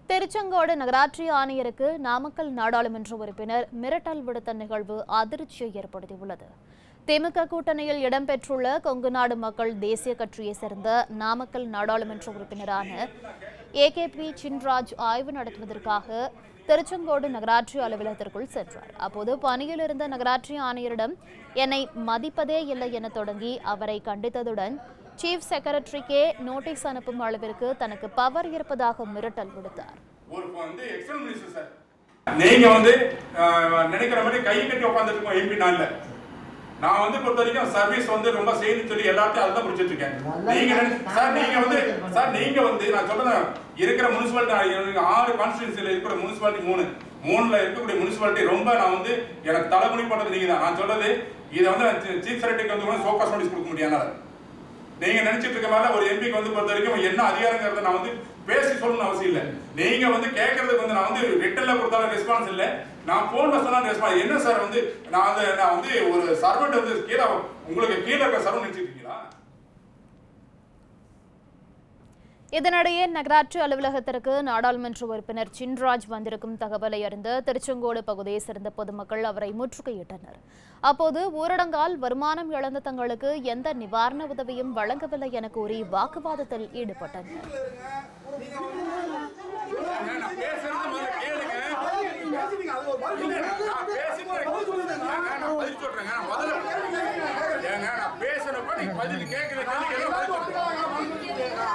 திருச்செங்கோடு நகராட்சி ஆணையருக்கு நாமக்கல் நாடாளுமன்ற உறுப்பினர் மிரட்டல் விடுத்த நிகழ்வு அதிர்ச்சியை ஏற்படுத்தியுள்ளது திமுக கூட்டணியில் இடம்பெற்றுள்ள கொங்கு நாடு மக்கள் தேசிய கட்சியை சேர்ந்த நாமக்கல் நாடாளுமன்ற உறுப்பினரான ஏகேபி சின்ராஜ் ஆய்வு நடத்துவதற்காக திருச்செங்கோடு நகராட்சி அலுவலகத்திற்குள் சென்றார் அப்போது பணியில் இருந்த நகராட்சி ஆணையரிடம் என்னை மதிப்பதே இல்லை என தொடங்கி அவரை கண்டித்ததுடன் சீஃப் செக்ரட்டரிக்கே நோட்டீஸ் அனுப்பும் அளவிற்கு தனக்கு பவர் இருப்பதாக மிரட்டல் விடுத்தார் ஒரு வந்து எக்ஸ்டர்னல் மினிஸ்டர் சார் நீங்க வந்து அஹ், நினைக்கிற மாதிரி கை கட்டி உட்காந்துட்டு இருக்கோம் எம்பி நான் இல்ல நான் வந்து பொறுத்த வரைக்கும் சர்வீஸ் வந்து ரொம்ப செய்யணும்னு சொல்லி எல்லாத்தையும் அதுதான் முடிச்சிட்டு இருக்கேன் நீங்க நினை- சார் நீங்க வந்து சார் நீங்க வந்து நான் சொல்றேன் இருக்கிற முனிசிபாலிட்டி ஆறு கான்ஸ்டியூன்சில இருக்கிற முனிசிபாலிட்டி மூணு மூணுல இருக்கக்கூடிய முனிசிபாலிட்டி ரொம்ப நான் வந்து எனக்கு தலைமுடி பண்றது நீங்க தான் நான் சொல்றது இதை வந்து சீஃப் செக்ரட்டரிக்கு வந்து சோகாஸ் நோட்டீஸ் கொடுக்க முடியாது நீங்க நினைச்சிட்டு இருக்க மாதிரி ஒரு எம்பிக்கு வந்து பொறுத்த வரைக்கும் என்ன அதிகாரங்கிறத நான் வந்து பேசி சொல்லணும்னு அவசியம் இல்லை நீங்க வந்து கேட்கறதுக்கு வந்து நான் வந்து ரிட்டன்ல கொடுத்தாலும் ரெஸ்பான்ஸ் இல்லை நான் போன்ல சொன்னாலும் ரெஸ்பான்ஸ் என்ன சார் வந்து நான் வந்து நான் வந்து ஒரு சர்வெண்ட் வந்து கீழே உங்களுக்கு கீழே இருக்க சர்வெண்ட் நினைச்சிட்டு இருக்கீங்களா இதனிடையே நகராட்சி அலுவலகத்திற்கு நாடாளுமன்ற உறுப்பினர் சின்ராஜ் வந்திருக்கும் தகவலை அறிந்து திருச்செங்கோடு பகுதியை சேர்ந்த பொதுமக்கள் அவரை முற்றுகையிட்டனர் அப்போது ஊரடங்கால் வருமானம் இழந்த தங்களுக்கு எந்த நிவாரண உதவியும் வழங்கவில்லை என கூறி வாக்குவாதத்தில் ஈடுபட்டனர் நான் பேசுறது முதல்ல கேளுங்க இல்ல, நான் பேசிட்டு ஏங்க, நான் பதில் சொல்றேங்க நான் முதல்ல ஏங்க நான் பேசுறப்ப நீங்க பதில் கேட்கல கேள்வி பதில்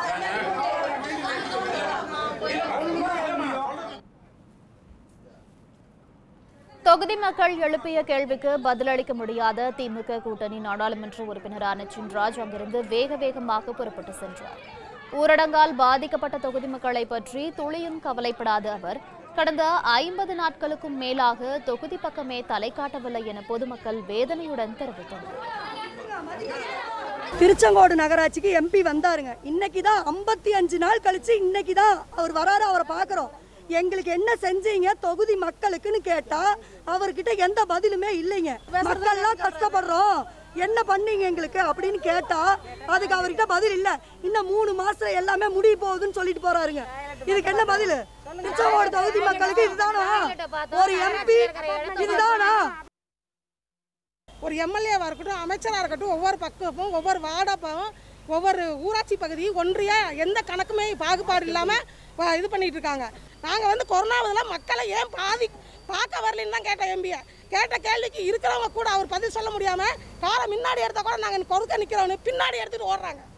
தொகுதி மக்கள் எழுப்பிய கேள்விக்கு பதிலளிக்க முடியாத திமுக கூட்டணி நாடாளுமன்ற உறுப்பினரான சின்ராஜ் அங்கிருந்து வேக வேகமாக புறப்பட்டு சென்றார் ஊரடங்கால் பாதிக்கப்பட்ட தொகுதி மக்களை பற்றி துளியும் கவலைப்படாத அவர் கடந்த ஐம்பது நாட்களுக்கும் மேலாக தொகுதி பக்கமே தலை காட்டவில்லை என பொதுமக்கள் வேதனையுடன் தெரிவித்தனர் திருச்செங்கோடு நகராட்சிக்கு எம்பி வந்தாருங்க இன்னைக்கு தான் ஐம்பத்தி அஞ்சு நாள் கழிச்சு இன்னைக்கு தான் அவர் வராரு அவரை பார்க்குறோம் எங்களுக்கு என்ன செஞ்சீங்க தொகுதி மக்களுக்குன்னு கேட்டா அவர்கிட்ட எந்த பதிலுமே இல்லைங்க மக்கள்லாம் கஷ்டப்படுறோம் என்ன பண்ணீங்க எங்களுக்கு அப்படின்னு கேட்டா அதுக்கு அவர்கிட்ட பதில் இல்ல இன்னும் மூணு மாசம் எல்லாமே முடிய போகுதுன்னு சொல்லிட்டு போறாருங்க இதுக்கு என்ன பதில் திருச்செங்கோடு தொகுதி மக்களுக்கு இதுதானா ஒரு எம்பி இதுதானா ஒரு எம்எல்ஏவாக இருக்கட்டும் அமைச்சராக இருக்கட்டும் ஒவ்வொரு பக்கமும் ஒவ்வொரு வார்டாப்பாவும் ஒவ்வொரு ஊராட்சி பகுதி ஒன்றிய எந்த கணக்குமே பாகுபாடு இல்லாமல் இது பண்ணிட்டு இருக்காங்க நாங்கள் வந்து கொரோனாவில் மக்களை ஏன் பாதி பார்க்க வரலன்னு தான் கேட்டோம் எம்பியை கேட்ட கேள்விக்கு இருக்கிறவங்க கூட அவர் பதில் சொல்ல முடியாமல் காரை முன்னாடி எடுத்தால் கூட நாங்கள் கொடுக்க நிற்கிறோன்னு பின்னாடி எடுத்துகிட்டு ஓடுறாங்க